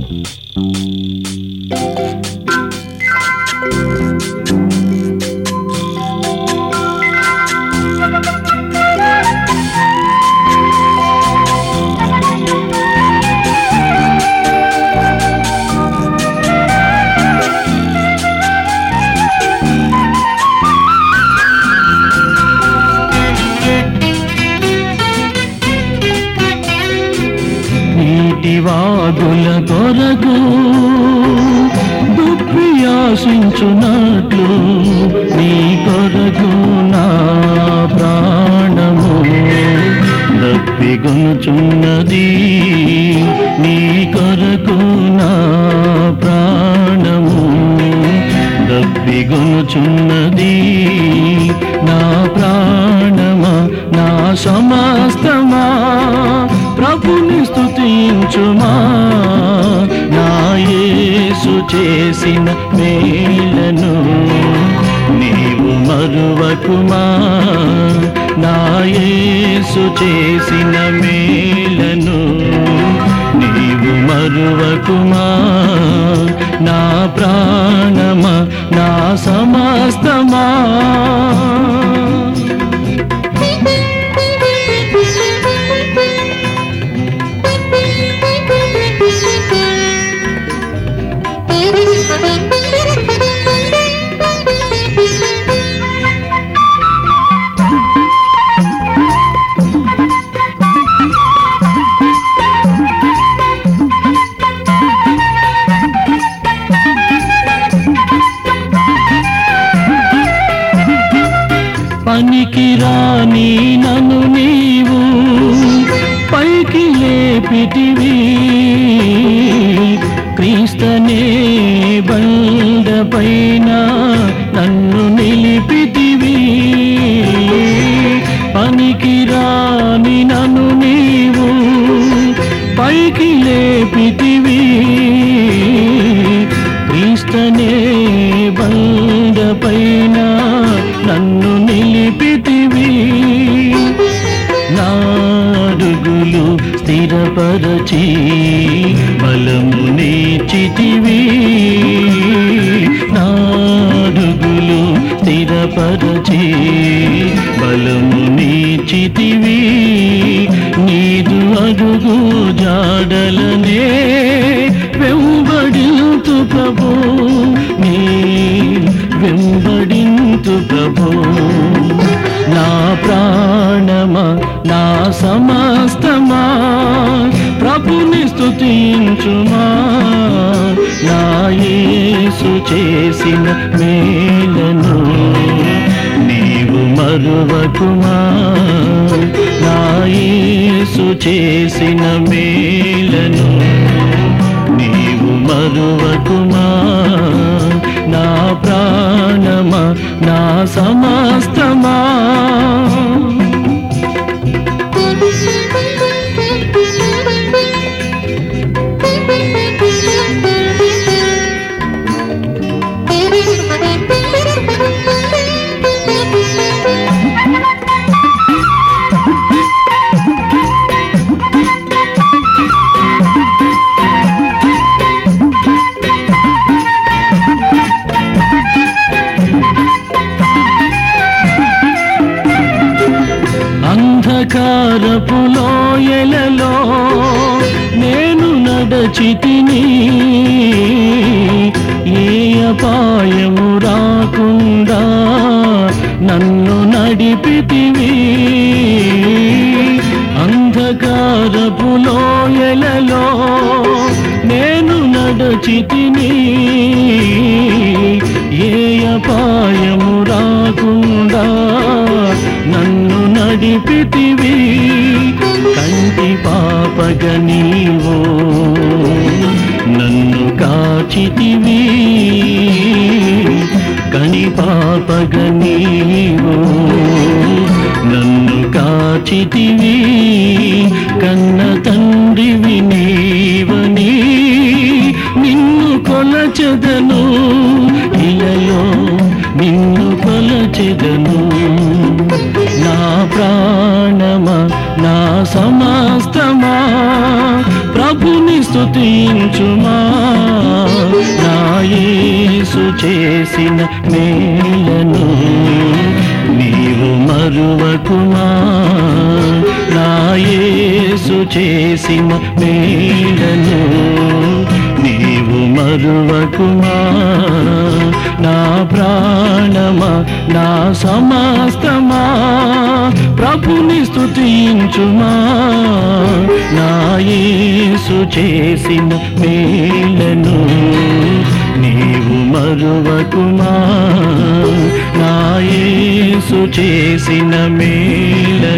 నీటి వాగుల కొరకు దుఃఖియాశించున్నట్లు నీ కొరకు నా ప్రాణము దప్పిగొనుచున్నది నీ కొరకు నా ప్రాణము దప్పిగొనుచున్నది నా ప్రాణమా నా సమస్తమా ప్రభుని స్తుతించుమా నా యేసు చేసిన మేలను నీవు మరువకుమా నా యేసు చేసిన మేలను నీవు మరువకుమా నా ప్రాణమా నా సమస్తమా పనికి రాని నన్ను నీవు పైకి లేపిటివి క్రీస్తనే బండ పైన నన్ను నిలిపితివి పనికి రాని నన్ను నీవు పైకి లేపితివి క్రీస్తనే బండ పైన నన్ను నిలిపితివి నాడుగులు స్థిరపరచి బలము నేర్చితివి నాడుగులు స్థిరపరచి బలము నేర్చితివి నీదు అడుగు జాడలనే వెంబడింతు ప్రభు నీ వెంబడింతు ప్రభు నా ప్రాణమా నా సమస్తమా ప్రభుని స్తుతించుమా నా యేసు చేసిన మేలను నీవు మరువకుమా నా యేసు చేసిన మేలను నీవు మరువకుమా నా ప్రాణమా నా సమస్తమా అంధకారపు లోయలలో నేను నడచితిని ఏ అపాయము రాకుండా నన్ను నడిపితివి అంధకారపు లోయలలో నేను నడచితిని ఏ అపాయము రాకుండా నన్ను నడిపితివి కంటి పాపగ నీవు నన్ను కాచితివి కని పాపగ నీవు నన్ను కాచితివి కన్న తండ్రివి నీవని నిన్ను కొలచెదను ఇలలో నిన్ను కొలచెదను నా ప్రాణమా నా సమస్తమా ప్రభుని స్తుతించుమా నా యేసు చేసిన మేలను నీవు మరువకుమా నా యేసు చేసిన మేలను నీవు మరువకుమా నా ప్రాణమా నా సమస్తమా ప్రభుని స్తుతించుమా నా యేసు చేసిన మేలను నీవు మరువకుమా నా యేసు చేసిన మేలను